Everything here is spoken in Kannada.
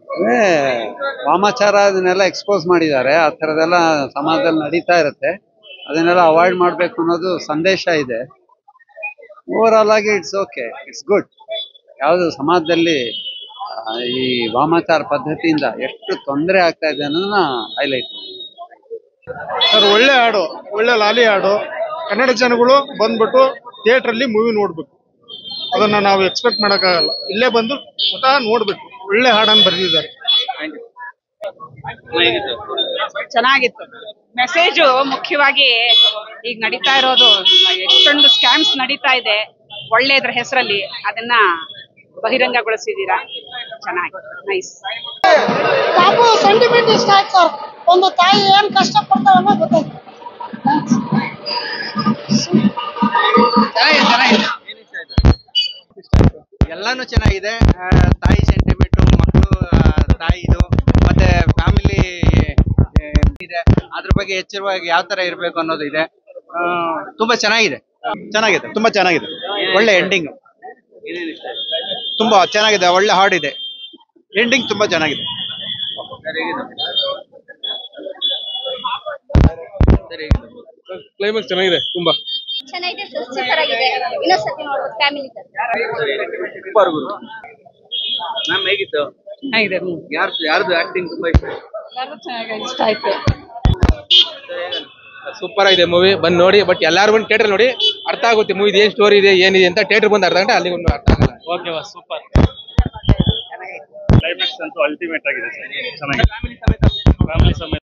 ಅದೇ ವಾಮಾಚಾರ ಅದನ್ನೆಲ್ಲ ಎಕ್ಸ್ಪೋಸ್ ಮಾಡಿದ್ದಾರೆ ಆ ಥರದೆಲ್ಲ ಸಮಾಜದಲ್ಲಿ ನಡೀತಾ ಇರುತ್ತೆ ಅದನ್ನೆಲ್ಲ ಅವಾಯ್ಡ್ ಮಾಡಬೇಕು ಅನ್ನೋದು ಸಂದೇಶ ಇದೆ ಓವರ್ ಆಲ್ ಆಗಿ ಇಟ್ಸ್ ಓಕೆ ಇಟ್ಸ್ ಗುಡ್ ಯಾವುದು ಸಮಾಜದಲ್ಲಿ ಆ, ಈ ವಾಮಾಚಾರ ಪದ್ಧತಿಯಿಂದ ಎಷ್ಟು ತೊಂದರೆ ಆಗ್ತಾ ಇದೆ ಅನ್ನೋದನ್ನ ಹೈಲೈಟ್ ಮಾಡಿ ಸರ್ ಒಳ್ಳೆ ಹಾಡು ಒಳ್ಳೆ ಲಾಲಿ ಹಾಡು ಕನ್ನಡ ಜನಗಳು ಬಂದ್ಬಿಟ್ಟು ಥಿಯೇಟರ್ ಅಲ್ಲಿ ಮೂವಿ ನೋಡ್ಬೇಕು ಅದನ್ನ ನಾವು ಎಕ್ಸ್ಪೆಕ್ಟ್ ಮಾಡಕ್ಕಾಗಲ್ಲ ಇಲ್ಲೇ ಬಂದು ಸ್ವತಃ ನೋಡ್ಬೇಕು ಒಳ್ಳೆ ಹಾಡನ್ನು ಬರೆದಿದ್ದಾರೆ ಚೆನ್ನಾಗಿತ್ತು ಮೆಸೇಜು ಮುಖ್ಯವಾಗಿ ಈಗ ನಡೀತಾ ಇರೋದು ಎಷ್ಟೊಂದು ಸ್ಕ್ಯಾಮ್ಸ್ ನಡೀತಾ ಇದೆ ಒಳ್ಳೇದ್ರ ಹೆಸರಲ್ಲಿ ಅದನ್ನ ಬಹಿರಂಗಗೊಳಿಸಿದೀರಾ ಚೆನ್ನಾಗಿ ನೈಸ್ ಪಾಪು ಸೆಂಟಿಮೆಂಟ್ ಇಷ್ಟ ಆಯ್ತು ಸರ್ ಒಂದು ತಾಯಿ ಏನ್ ಕಷ್ಟ ಪಡ್ತಾಳೆ ಅನ್ನೋದು ಗೊತ್ತಾಯ್ತು ಎಲ್ಲಾನು ಚೆನ್ನಾಗಿದೆ ಆ, ತಾಯಿ ಸೆಂಟಿಮೆಂಟು ಮಕ್ಕಳು ತಾಯಿದು ಮತ್ತೆ ಫ್ಯಾಮಿಲಿ ಇದೆ ಅದ್ರ ಬಗ್ಗೆ ಎಚ್ಚರವಾಗಿ ಯಾವ ತರ ಇರಬೇಕು ಅನ್ನೋದು ಇದೆ ಆ, ತುಂಬಾ ಚೆನ್ನಾಗಿದೆ ಚೆನ್ನಾಗಿದೆ ತುಂಬಾ ಚೆನ್ನಾಗಿದೆ ಒಳ್ಳೆ ಎಂಡಿಂಗ್ ತುಂಬಾ ಚೆನ್ನಾಗಿದೆ ಒಳ್ಳೆ ಹಾಡಿದೆ ಎಂಡಿಂಗ್ ತುಂಬಾ ಚೆನ್ನಾಗಿದೆ ಕ್ಲೈಮ್ಯಾಕ್ಸ್ ಚೆನ್ನಾಗಿದೆ ತುಂಬಾ ಚೆನ್ನಾಗಿದೆ ಸೂಪರ್ ಆಗಿದೆ ಇನ್ನೊಂದ್ಸತಿ ನೋಡ್ಬೇಕು ಫ್ಯಾಮಿಲಿ ಮ್ಯಾಮ್ ಹೇಗಿತ್ತು ಚೆನ್ನಾಗಿದೆ ಯಾರು ಯಾರ್ದು ಆಕ್ಟಿಂಗ್ ತುಂಬಾ ಇಷ್ಟ ಎಲ್ಲರೂ ಚೆನ್ನಾಗಿ ಇಷ್ಟ ಆಯ್ತು ಸೂಪರ್ ಆಗಿದೆ ಮೂವಿ ಬಂದು ನೋಡಿ ಬಟ್ ಎಲ್ಲಾರು ಬಂದು ಥಿಯೇಟರ್ ನೋಡಿ ಅರ್ಥ ಆಗುತ್ತೆ ಮೂವಿ ಏನ್ ಸ್ಟೋರಿ ಇದೆ ಏನಿದೆ ಅಂತ ಥಿಯೇಟರ್ ಬಂದು ಅರ್ಥ ಗಂಟೆ ಅಲ್ಲಿ ಒಂದು ಅರ್ಥ ಆಗಲ್ಲ ಓಕೆ ಸೂಪರ್ ಕ್ಲೈಮ್ಯಾಕ್ಸ್ ಅಂತೂ ಅಲ್ಟಿಮೇಟ್ ಆಗಿದೆ ಚೆನ್ನಾಗಿದೆ ಫ್ಯಾಮಿಲಿ ಸಮೇತ